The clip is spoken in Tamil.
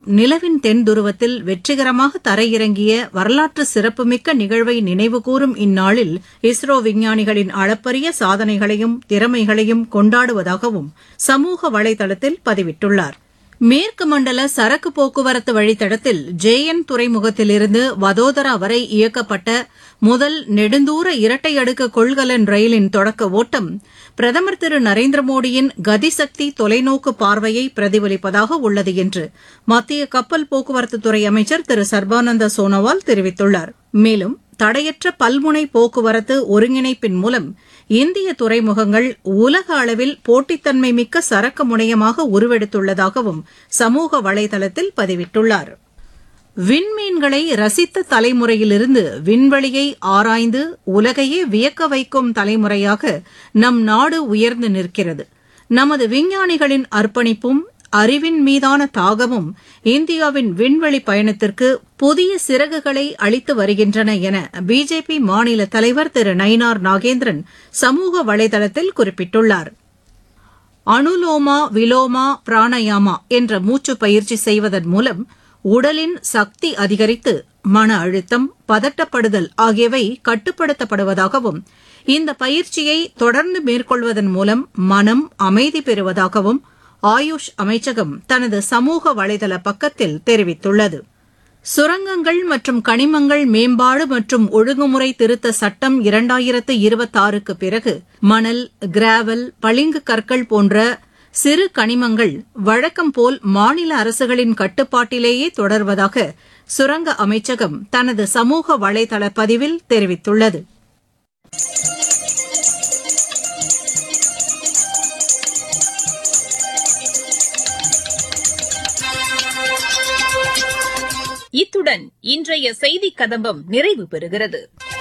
நிலவின் தென் துருவத்தில் வெற்றிகரமாக தரையிறங்கிய வரலாற்று சிறப்புமிக்க நிகழ்வை நினைவுகூரும் இந்நாளில் இஸ்ரோ விஞ்ஞானிகளின் அளப்பரிய சாதனைகளையும் திறமைகளையும் கொண்டாடுவதாகவும் சமூக வலைதளத்தில் பதிவிட்டுள்ளார் மேற்கு மண்டல சரக்கு போக்குவரத்து வழித்தடத்தில் ஜேஎன் துறைமுகத்திலிருந்து வதோதரா வரை இயக்கப்பட்ட முதல் நெடுந்தூர இரட்டை அடுக்கு கொள்கலன் ரயிலின் தொடக்க ஓட்டம் பிரதமர் திரு நரேந்திர மோடியின் கதிசக்தி தொலைநோக்கு பார்வையை பிரதிபலிப்பதாக உள்ளது என்று மத்திய கப்பல் போக்குவரத்துத்துறை அமைச்சர் திரு சர்பானந்த சோனோவால் தெரிவித்துள்ளார் மேலும் தடையற்ற பல்முனை போக்குவரத்து ஒருங்கிணைப்பின் மூலம் இந்திய துறைமுகங்கள் உலக அளவில் போட்டித்தன்மை மிக்க சரக்கு முனையமாக உருவெடுத்துள்ளதாகவும் சமூக வலைதளத்தில் பதிவிட்டுள்ளார் விண்மீன்களை ரசித்த தலைமுறையிலிருந்து விண்வெளியை ஆராய்ந்து உலகையே வியக்க வைக்கும் தலைமுறையாக நம் நாடு உயர்ந்து நிற்கிறது நமது விஞ்ஞானிகளின் அர்ப்பணிப்பும் அறிவின் மீதான தாகமும் இந்தியாவின் விண்வெளி பயணத்திற்கு புதிய சிறகுகளை அளித்து வருகின்றன என பிஜேபி மாநில தலைவர் திரு நயினார் நாகேந்திரன் சமூக வலைதளத்தில் குறிப்பிட்டுள்ளார் அனுலோமா விலோமா பிராணயாமா என்ற மூச்சு பயிற்சி செய்வதன் மூலம் உடலின் சக்தி அதிகரித்து மன அழுத்தம் பதட்டப்படுதல் ஆகியவை கட்டுப்படுத்தப்படுவதாகவும் இந்த பயிற்சியை தொடர்ந்து மேற்கொள்வதன் மூலம் மனம் அமைதி பெறுவதாகவும் ஆயுஷ் அமைச்சகம் தனது சமூக வலைதள பக்கத்தில் தெரிவித்துள்ளது சுரங்கங்கள் மற்றும் கனிமங்கள் மேம்பாடு மற்றும் ஒழுங்குமுறை திருத்த சட்டம் இரண்டாயிரத்து இருபத்தாறுக்கு பிறகு மணல் கிராவல் பளிங்கு கற்கள் போன்ற சிறு கனிமங்கள் வழக்கம் போல் மாநில அரசுகளின் கட்டுப்பாட்டிலேயே தொடர்வதாக சுரங்க அமைச்சகம் தனது சமூக வலைதள பதிவில் தெரிவித்துள்ளது இத்துடன் இன்றைய செய்திக் கதம்பம் நிறைவு பெறுகிறது